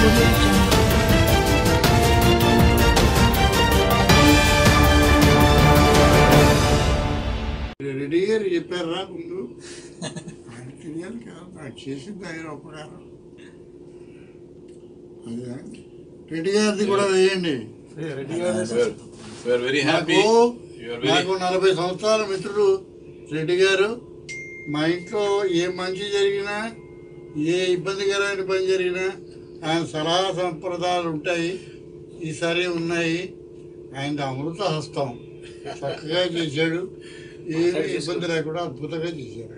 audio jungle. Reddy గారు చెప్పారా ముందు ఆయన తెలియాలి కాదు నాకు చేసింది ఆయన ఉపకారం అదే రెడ్డి గారిది కూడా వేయండి రెడ్డి గారి వీఆర్ వెరీ హ్యాపీ నాకు నాకు నలభై సంవత్సరాల మిత్రుడు రెడ్డి గారు మా ఇంట్లో ఏ మంచి జరిగినా ఏ ఇబ్బందికరమైన పని జరిగినా ఆయన సలహా సంప్రదాయాలు ఉంటాయి ఈసారి ఉన్నాయి ఆయన అమృత హస్తం చక్కగా చేశాడు ఏ ఇబ్బంది లేకుండా అద్భుతంగా చేశాడు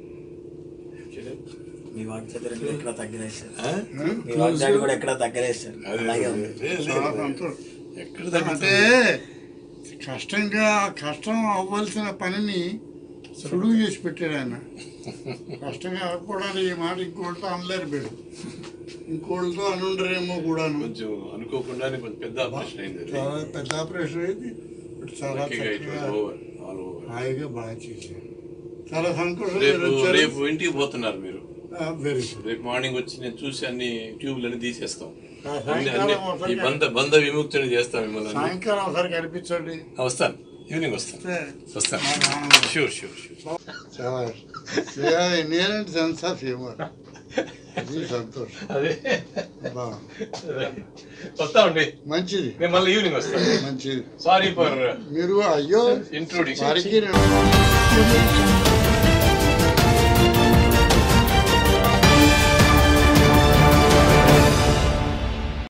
మీ వాగ్దాటి కూడా ఎక్కడ తగ్గలేదు సార్ మీ వాగ్దాటి కూడా ఎక్కడ తగ్గలేదు సార్ అలాగే ఉంది చాలా సంతోషం ఎక్కడ అంటే తగ్గుతుంది కష్టంగా కష్టం అవ్వాల్సిన పనిని సులువు చేసి పెట్టాడు ఆయన కష్టంగా అవ్వకూడదు ఈ మాట ఇంకోటితో అనలేరు మీరు ఇంకోటితో అనుండరేమో కూడాను కొంచెం అనుకోకుండానే కొంచెం పెద్ద ఆపరేషన్ అయింది అది. చాలా పెద్ద ఆపరేషన్ అయింది ఇప్పుడు చాలా లక్కీగా ఇట్ చక్కగా వాజ్ ఓవర్ ఆల్ ఓవర్ హాయిగా బాగా చేశారు చాలా సంతోషం రేపు మీరు వచ్చారు. రేపు ఇంటికి పోతున్నారు మీరు ఆ, వెరీ గుడ్ రేపు మార్నింగ్ వచ్చి నేను చూసి అన్ని ట్యూబ్లు అన్ని తీసేస్తాం ఆ, అన్ని సాయంకాలం అన్ని ఒకసారి ఈ బంధ బంధ విముక్తిని చేస్తాం మిమ్మల్ని అన్ని. సాయంకాలం ఒకసారి కనిపించండి ఆ, వస్తాను ఈవినింగ్ వస్తాను సరే. వస్తాను నాకు ఆనందం. షూర్ షూర్ షూర్ చాలా చేయాలి నేనంటే సెన్స్ ఆఫ్ హ్యూమర్ అది సంతోషం అదే బాగుంది వస్తామండి మంచిది నేను మళ్ళీ ఈవినింగ్ వస్తాను మంచిది సారీ ఫర్ మీరు అయ్యో ఇంట్రూడింగ్ వారికి నేను Audio jungle.